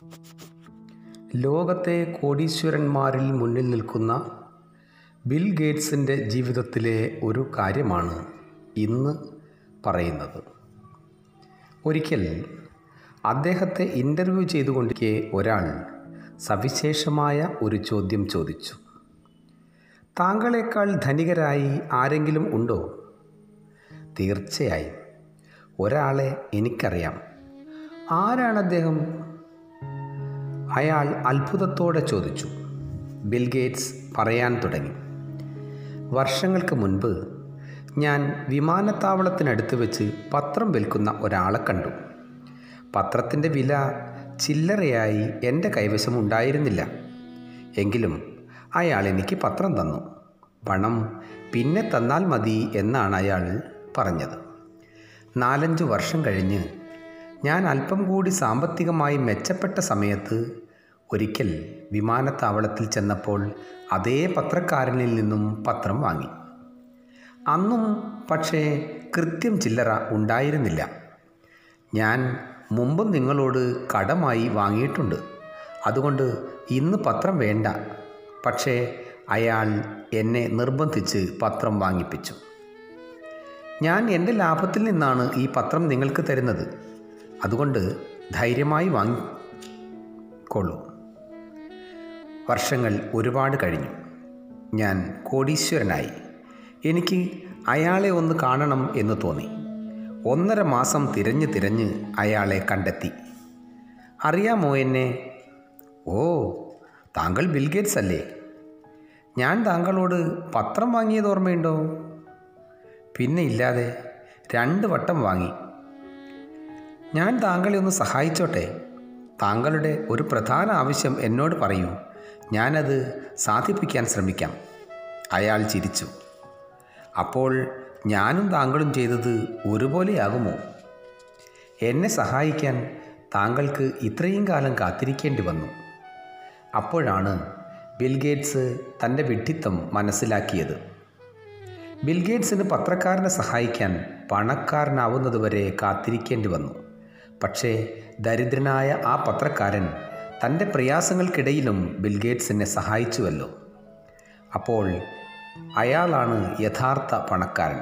ലോകത്തെ കോടീശ്വരന്മാരിൽ മുന്നിൽ നിൽക്കുന്ന ബിൽ ഗേറ്റ്സിൻ്റെ ജീവിതത്തിലെ ഒരു കാര്യമാണ് ഇന്ന് പറയുന്നത് ഒരിക്കൽ അദ്ദേഹത്തെ ഇൻ്റർവ്യൂ ചെയ്തുകൊണ്ടിരിക്കെ ഒരാൾ സവിശേഷമായ ഒരു ചോദ്യം ചോദിച്ചു താങ്കളെക്കാൾ ധനികരായി ആരെങ്കിലും ഉണ്ടോ തീർച്ചയായും ഒരാളെ എനിക്കറിയാം ആരാണ് അദ്ദേഹം അയാൾ അത്ഭുതത്തോടെ ചോദിച്ചു ബിൽ ഗേറ്റ്സ് പറയാൻ തുടങ്ങി വർഷങ്ങൾക്ക് മുൻപ് ഞാൻ വിമാനത്താവളത്തിനടുത്ത് വെച്ച് പത്രം വിൽക്കുന്ന ഒരാളെ കണ്ടു പത്രത്തിൻ്റെ വില ചില്ലറയായി എൻ്റെ കൈവശം ഉണ്ടായിരുന്നില്ല എങ്കിലും അയാൾ എനിക്ക് പത്രം തന്നു പണം പിന്നെ തന്നാൽ മതി എന്നാണ് അയാൾ പറഞ്ഞത് നാലഞ്ച് വർഷം കഴിഞ്ഞ് ഞാൻ അല്പം കൂടി സാമ്പത്തികമായി മെച്ചപ്പെട്ട സമയത്ത് ഒരിക്കൽ വിമാനത്താവളത്തിൽ ചെന്നപ്പോൾ അതേ പത്രക്കാരനിൽ നിന്നും പത്രം വാങ്ങി അന്നും പക്ഷേ കൃത്യം ചില്ലറ ഉണ്ടായിരുന്നില്ല ഞാൻ മുമ്പും നിങ്ങളോട് കടമായി വാങ്ങിയിട്ടുണ്ട് അതുകൊണ്ട് ഇന്ന് പത്രം വേണ്ട പക്ഷേ അയാൾ എന്നെ നിർബന്ധിച്ച് പത്രം വാങ്ങിപ്പിച്ചു ഞാൻ എൻ്റെ ലാഭത്തിൽ നിന്നാണ് ഈ പത്രം നിങ്ങൾക്ക് തരുന്നത് അതുകൊണ്ട് ധൈര്യമായി വാങ്ങിക്കൊള്ളൂ വർഷങ്ങൾ ഒരുപാട് കഴിഞ്ഞു ഞാൻ കോടീശ്വരനായി എനിക്ക് അയാളെ ഒന്ന് കാണണം എന്ന് തോന്നി ഒന്നര മാസം തിരഞ്ഞ് തിരഞ്ഞ് അയാളെ കണ്ടെത്തി അറിയാമോ എന്നെ ഓ താങ്കൾ ബിൽഗേറ്റ്സ് അല്ലേ ഞാൻ താങ്കളോട് പത്രം വാങ്ങിയത് ഓർമ്മയുണ്ടോ പിന്നെ ഇല്ലാതെ രണ്ട് വട്ടം വാങ്ങി ഞാൻ താങ്കളെ ഒന്ന് സഹായിച്ചോട്ടെ താങ്കളുടെ ഒരു പ്രധാന ആവശ്യം എന്നോട് പറയൂ ഞാനത് സാധിപ്പിക്കാൻ ശ്രമിക്കാം അയാൾ ചിരിച്ചു അപ്പോൾ ഞാനും താങ്കളും ചെയ്തത് ഒരുപോലെയാകുമോ എന്നെ സഹായിക്കാൻ താങ്കൾക്ക് ഇത്രയും കാലം കാത്തിരിക്കേണ്ടി വന്നു അപ്പോഴാണ് ബിൽഗേറ്റ്സ് തൻ്റെ വിഡ്ഢിത്തം മനസ്സിലാക്കിയത് ബിൽഗേറ്റ്സിന് പത്രക്കാരനെ സഹായിക്കാൻ പണക്കാരനാവുന്നതുവരെ കാത്തിരിക്കേണ്ടി വന്നു പക്ഷേ ദരിദ്രനായ ആ പത്രക്കാരൻ തൻ്റെ പ്രയാസങ്ങൾക്കിടയിലും ബിൽഗേറ്റ്സിനെ സഹായിച്ചുവല്ലോ അപ്പോൾ അയാളാണ് യഥാർത്ഥ പണക്കാരൻ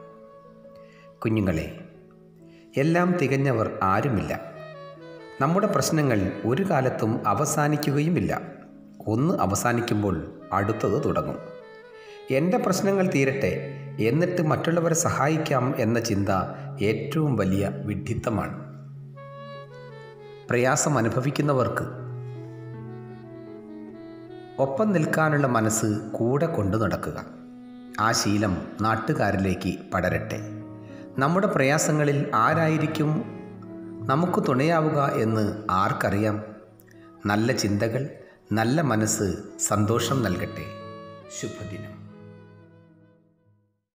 കുഞ്ഞുങ്ങളെ എല്ലാം തികഞ്ഞവർ ആരുമില്ല നമ്മുടെ പ്രശ്നങ്ങൾ ഒരു കാലത്തും അവസാനിക്കുകയുമില്ല ഒന്ന് അവസാനിക്കുമ്പോൾ അടുത്തത് തുടങ്ങും എൻ്റെ പ്രശ്നങ്ങൾ തീരട്ടെ എന്നിട്ട് മറ്റുള്ളവരെ സഹായിക്കാം എന്ന ചിന്ത ഏറ്റവും വലിയ വിഡ്ഢിത്തമാണ് പ്രയാസം അനുഭവിക്കുന്നവർക്ക് ഒപ്പം നിൽക്കാനുള്ള മനസ്സ് കൂടെ കൊണ്ടു നടക്കുക ആ ശീലം നാട്ടുകാരിലേക്ക് പടരട്ടെ നമ്മുടെ പ്രയാസങ്ങളിൽ ആരായിരിക്കും നമുക്ക് തുണയാവുക എന്ന് ആർക്കറിയാം നല്ല ചിന്തകൾ നല്ല മനസ്സ് സന്തോഷം നൽകട്ടെ ശുഭദിനം